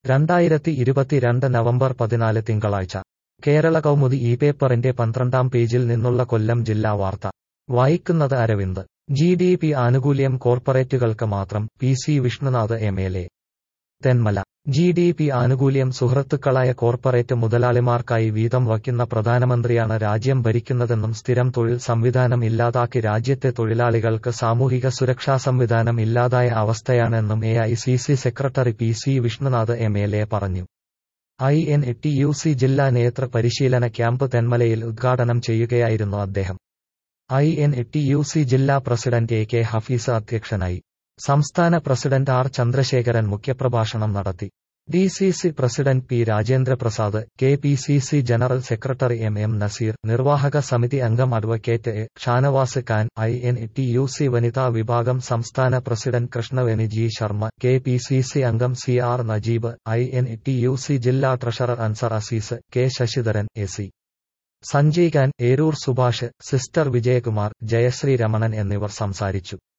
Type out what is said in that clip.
രണ്ടായിരത്തി ഇരുപത്തിരണ്ട് നവംബർ പതിനാല് തിങ്കളാഴ്ച കേരള കൗമുദി ഈ പേപ്പറിന്റെ പന്ത്രണ്ടാം പേജിൽ നിന്നുള്ള കൊല്ലം ജില്ലാ വാർത്ത വായിക്കുന്നത് അരവിന്ദ് ജി ഡി പി ആനുകൂല്യം കോർപ്പറേറ്റുകൾക്ക് മാത്രം P C Vishnunath M L A Thenmala G D P ആനുകൂല്യം സുഹൃത്തുക്കളായ കോർപ്പറേറ്റ് മുതലാളിമാർക്കായി വീതം വയ്ക്കുന്ന പ്രധാനമന്ത്രിയാണ് രാജ്യം ഭരിക്കുന്നതെന്നും സ്ഥിരം തൊഴിൽ സംവിധാനം ഇല്ലാതാക്കി രാജ്യത്തെ തൊഴിലാളികൾക്ക് സാമൂഹിക സുരക്ഷാ സംവിധാനം ഇല്ലാതായ അവസ്ഥയാണെന്നും A I C C secretary P C Vishnunath M L A പറഞ്ഞു I N T U C ജില്ലാ നേതൃ പരിശീലന ക്യാമ്പ് തെന്മലയിൽ ഉദ്ഘാടനം ചെയ്യുകയായിരുന്നു അദ്ദേഹം I N T U C ജില്ലാ പ്രസിഡന്റ് എ കെ ഹഫീസ് അധ്യക്ഷനായി സംസ്ഥാന പ്രസിഡന്റ് ആർ ചന്ദ്രശേഖരൻ മുഖ്യപ്രഭാഷണം നടത്തി D C C president P Rajendra Prasad K P C C general secretary M M Naseer നിർവാഹക സമിതി അംഗം advocate A Shanavas Khan I N T U C വനിതാ വിഭാഗം സംസ്ഥാന president Krishnaveni G Sharma K P C C അംഗം C R Najeeb I N T U C ജില്ലാ treasurer Ansar Azeez K Sasidharan A C Sanjay Khan Eroor Subhash sister Vijayakumar Jayasree Ramanan എന്നിവർ സംസാരിച്ചു